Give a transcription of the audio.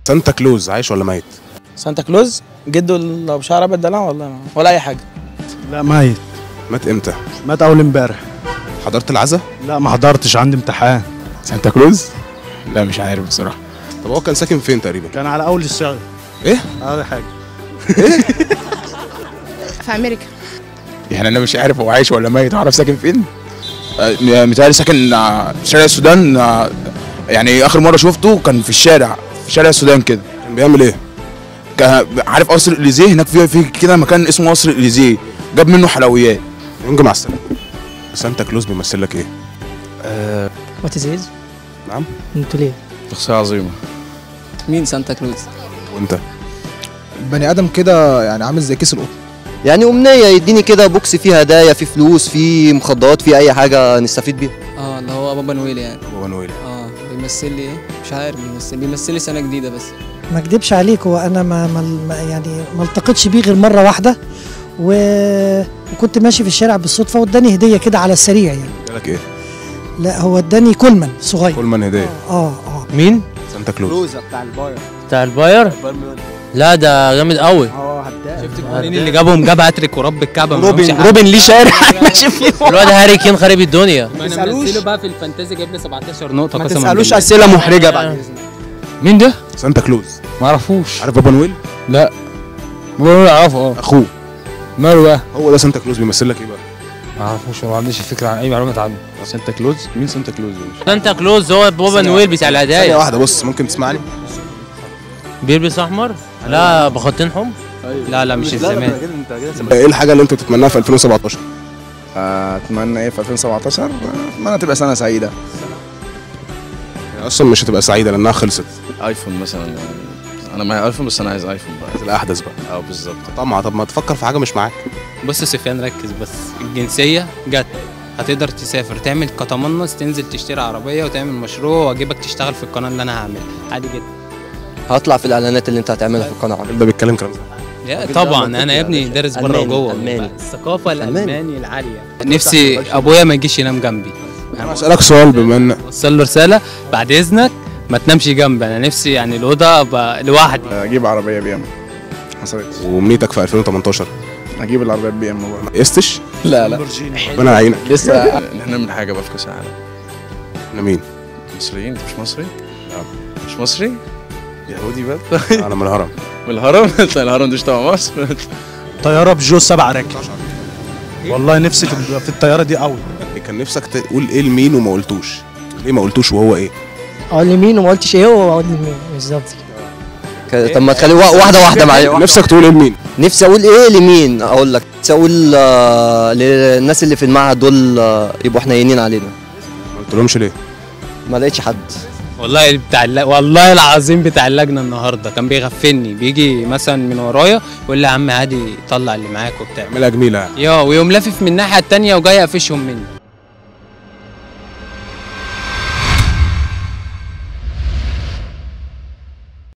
سانتا كلوز عايش ولا ميت سانتا كلوز جده لو بشعر ابيض دلع ولا ولا اي حاجه لا ميت مات امتى مات اول امبارح حضرت العزا لا ما حضرتش عندي امتحان سانتا كلوز لا مش عارف بصراحه طب هو كان ساكن فين تقريبا كان على اول الشهر ايه اول حاجه في امريكا يعني انا مش عارف هو عايش ولا ميت اعرف ساكن فين آه، متهيألي ساكن آه، في شارع السودان آه، يعني اخر مره شفته كان في الشارع في شارع السودان كده كان بيعمل ايه كان عارف قصر الاليزيه هناك في في كده مكان اسمه قصر الاليزيه جاب منه حلويات ينجي مع السلامه سانتا كلوز بيمثل لك ايه وات از هيز نعم انتوا ليه شخصيه عظيمه مين سانتا كلوز وانت بني ادم كده يعني عامل زي كيس القط يعني امنيه يديني كده بوكس فيه هدايا فيه فلوس فيه مخدرات فيه اي حاجه نستفيد بيها اه اللي هو بابا نويل يعني بابا نويل اه بيمثل لي ايه مش عارف بيمثل بيمثل لي سنه جديده بس ما اكدبش عليك هو انا ما, ما ما- يعني ما التقيتش بيه غير مره واحده و... وكنت ماشي في الشارع بالصدفه واداني هديه كده على السريع يعني قالك ايه لا هو اداني كولمان صغير كل من هديه اه اه مين؟ سانتا كلوز روزا بتاع الباير بتاع الباير؟ لا ده جامد قوي اه هدايا شفت الجولين اللي جابهم جاب هاتريك ورب الكعبه ما روبن- لهمش حل. روبن ليه شارع ماشي فيه الواد هاري كين خارب الدنيا ما انا منزله بقى في الفانتازي جايب لي 17 نقطه ما قسما تسالوش بالله. اسئله محرجه بعد اذنك مين ده؟ سانتا كلوز ما اعرفوش عارف بابا نويل لا بقول اعرفه اه اخوه ماله بقى؟ هو ده سانتا كلوز بيمثل لك ايه بقى ما اعرفوش ما عنديش فكره عن اي معلومات عنه سانتا كلوز مين سانتا كلوز ده؟ سانتا كلوز هو بابا نويل بتاع ثانيه الهدايا واحده بص ممكن تسمعني بيلبس احمر لا بخطين حمر لا لا مش الزمان ايه الحاجه اللي انت بتتمناها في 2017 اتمنى ايه في 2017 اتمنى تبقى سنه سعيده يعني اصلا مش هتبقى سعيده لانها خلصت ايفون مثلا انا معايا ايفون بس انا عايز ايفون بقى الاحدث بقى اه بالظبط طبعا طب ما تفكر في حاجه مش معاك بص يا سفيان ركز بس الجنسيه جت هتقدر تسافر تعمل كتمنص تنزل تشتري عربيه وتعمل مشروع واجيبك تشتغل في القناه اللي انا هعملها عادي جدا هطلع في الاعلانات اللي انت هتعملها في القناه الراجل ده بيتكلم كلام زي لا طبعا انا يا ابني دارس بره ألماني، وجوه ألماني. الثقافه ألماني. الالماني العاليه نفسي ابويا ما يجيش ينام جنبي انا اسالك سؤال بما ان وصل له رساله بعد اذنك ما تنامش جنبي انا نفسي يعني الاوضه ابقى لوحدي اجيب عربيه بي ام حصلت وامنيتك في 2018 اجيب العربيه بي ام ما قستش لا لا ربنا يعينك لسه احنا نعمل حاجه بقى في كاس العالم انا مين مصريين انت مش مصري؟ مش مصري؟ يهودي بقى انا من الهرم من الهرم لا الهرم دي مش تبع مصر طياره بجو سبع راكب والله نفسي تبقى في الطياره دي قوي كان نفسك تقول ايه لمين وما قلتوش ليه ما قلتوش وهو ايه اقول لمين وما قلتش ايه واقول لمين بالظبط ك- طب ما تخلي وا- واحده واحده معايا نفسك تقول ايه لمين نفسي اقول ايه لمين اقول لك نفسي اقول آه، للناس اللي في المعهد دول آه، يبقوا حنينين علينا ما قلتلهمش ليه ما لقيتش حد والله بتاع الل... والله العظيم بتاع اللجنه النهارده كان بيغفلني بيجي مثلا من ورايا يقول لي يا عم عادي طلع اللي معاك وبتاع اعملها جميله يعني يا ويقوم لافف من الناحيه التانيه وجاي يقفشهم مني